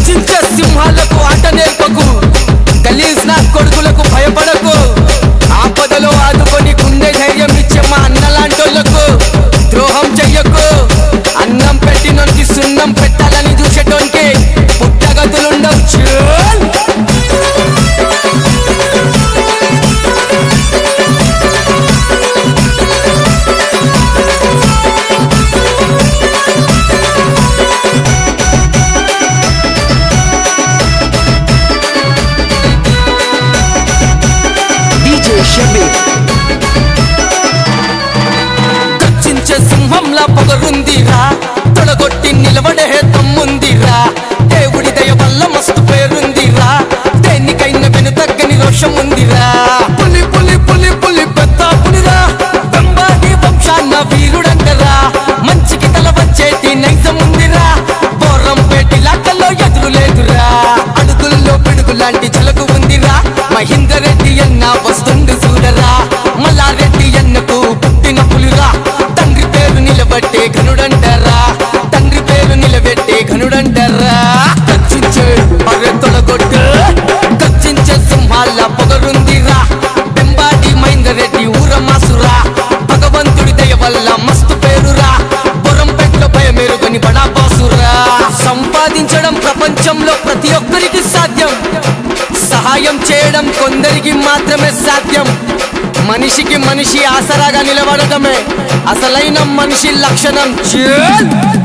గర్జించే సింహాలకు ఆట నేర్పకు గలీజ్ నా కొడుకులకు భయపడకు ఆపదలో ఆదుకొని గుండె ధైర్యం ఇచ్చే మా అన్నలాంటోళ్లకు ద్రోహం చెయ్యకు అన్నం పెట్టినోనికి సున్నం పెట్టాలని చూసేటోనికి పుట్టగతులుండవు చూల్ DJ Shabir. గర్జించే సింహంలా పొగరుందిరా తొడగొట్టి నిలబడే తమ్ముందిరా దేవుడి దయ వల్ల మస్తు పేరుందిరా దేనికైనా వెను తగ్గని రోషం ఉందిరా పులి పులి పులి పులి పెద్ద పులిరా బంబాది వంశాన్న వీరుడంటరా మంచికి తల వచ్చేటి నైజం ఉందిరా బోరంపేటి లాటల్లో ఎదురు లేదురా అడుగుల్లో పిడుగు లాంటి జలకు ఉందిరా మహేందర్ రెడ్డి అన్న వస్తుండు చూడరా మల్లారెడ్డి అన్నకు పుట్టిన పులిరా తండ్రి పేరు నిలబెట్టే ఘనుడంటారా తండ్రి పేరు నిలబెట్టే ఘనుడంటారా గర్జించే అరే తొలగొట్టు గర్జించే సింహాల పొగరుందిరా బెంబాటి మహేందర్ రెడ్డి ఊరమాసురా భగవంతుడి దయ వల్ల మస్తు పేరురా బొరంపెట్లో భయమేరుగని బడా బాసురా సంపాదించడం ప్రపంచంలో ప్రతి ఒక్కరికి సాధ్యం సహాయం చేయడం కొందరికి మాత్రమే సాధ్యం మనిషికి మనిషి ఆసరాగా నిలబడటమే అసలైన మనిషి లక్షణం చేల్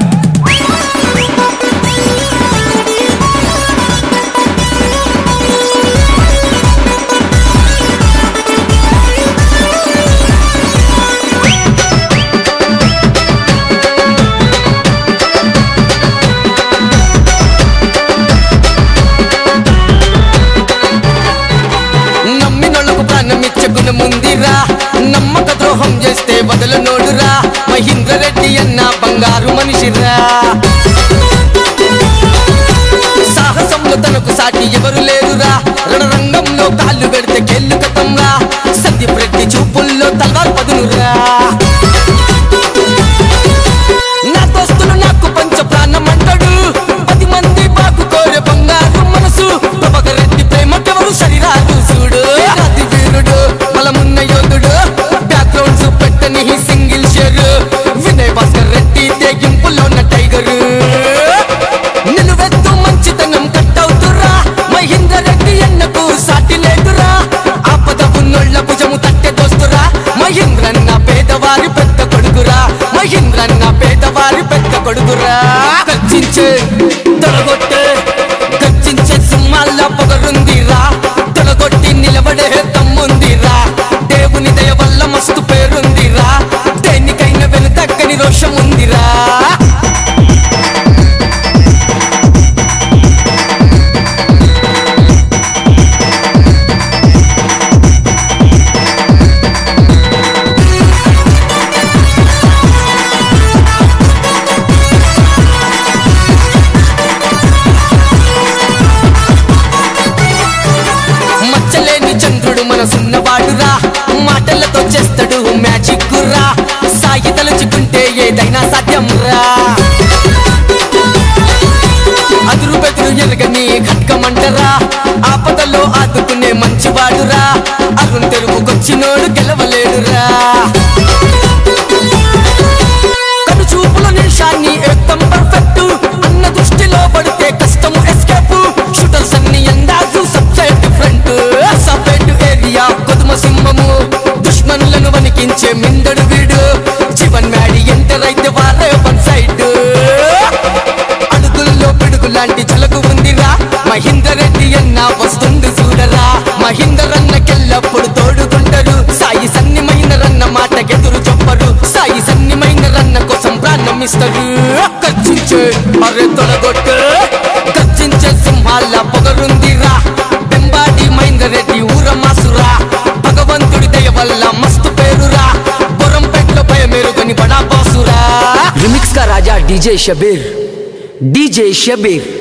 నమ్మినోళ్ళకు ప్రాణం ఇచ్చే గుణముందిరా నమ్మక ద్రోహం చేస్తే వదలనోడురా మహేంద్ర రెడ్డి అన్న బంగారు మనిషిరా సాహసంలో తనకు సాటి ఎవరు లేరురా రణరంగంలో కాళ్ళు పెడితే గెల్లు కథంరా సందీప్ రెడ్డి చూపుల్లో తల్వార్ పదునురా నా దోస్తులు నాకు పంచ ప్రాణం అంటాడు పది మంది బాగు కోరే బంగారు మనసు ప్రభాకర్ రెడ్డి ప్రేమకెవరు శరీరాలు చూడు రాతి వీరుడు బలమున్న యోధుడు బ్యాక్గ్రౌండ్స్ పెట్టని సింగిల్ షేర్ వినయ్ భాస్కర్ రెడ్డి తెగింపులో ఉన్న టైగర్ నిలువెత్తు మంచితనం కట్టవుతురా మహేంద్ర రెడ్డి అన్నకు సాటి లేదురా ఆపద ఉన్నోళ్ళ భుజము తట్టె దోస్తురా మహేంద్రన్న పేదవారి పెద్ద కొడుకురా మహేంద్రన్న పేదవారి పెద్ద కొడుకురా గర్జించే తొలగొట్టే గర్జించే సింహాల పొగరుందిరా తొలగొట్టి నిలబడే తమ్ముందిరా దేవుని దయ వల్ల మస్తు పేరుందిరా దేనికైనా వెను తగ్గని రోషం ఉందిరా మచ్చలేని చంద్రుడు మనసున్నవాడురా మాటలతో చేస్తాడు మ్యాజిక్ రా సాయి తలుచుకుంటే ఏదైనా సాధ్యం రా అదురు బెదురు ఎరగని ఖడ్గమంటరా ఆపదలో ఆదుకునే మంచివాడురా అరుణ్ తెరుపుకొచ్చినోడు గెలవలేడురా కను చూపుల నిమిషాన్ని ఏకం పర్ఫెక్ట్ అన్న దృష్టిలో పడితే కష్టము ఎస్కేప్ షూటర్స్ అన్ని అందాజు సబ్సైడ్ డిఫరెంట్ సపరేట్ ఏరియా కొదుమ సింహము దుష్మన్లను వణికించే మిందడు వీడు జీవన్ మ్యాడి ఎంటర్ అయితే వారే వన్ సైడ్ అడుగుల్లో పిడుగు లాంటి జలకు ఉందిరా మహేందర్ రెడ్డి అన్న వస్తుంది చూడరా మహేందర్ అన్నకెల్లప్పుడు తోడుకుంటారు సాయి సన్నిమైన రన్న మాటకెదురు చెప్పరు సాయి సన్నిమైన రన్న కోసం ప్రాణం ఇస్తారు గర్జించే అరే తొలగొట్టు గర్జించే సింహాల పొగరుందిరా బెంబాడి మహేందర్ రెడ్డి ఊరమాసురా భగవంతుడి దయ వల్ల మస్తు పేరురా బొరంపేట్లో భయమేరుగని బడా బాసురా Remix का राजा DJ शबीर DJ शबीर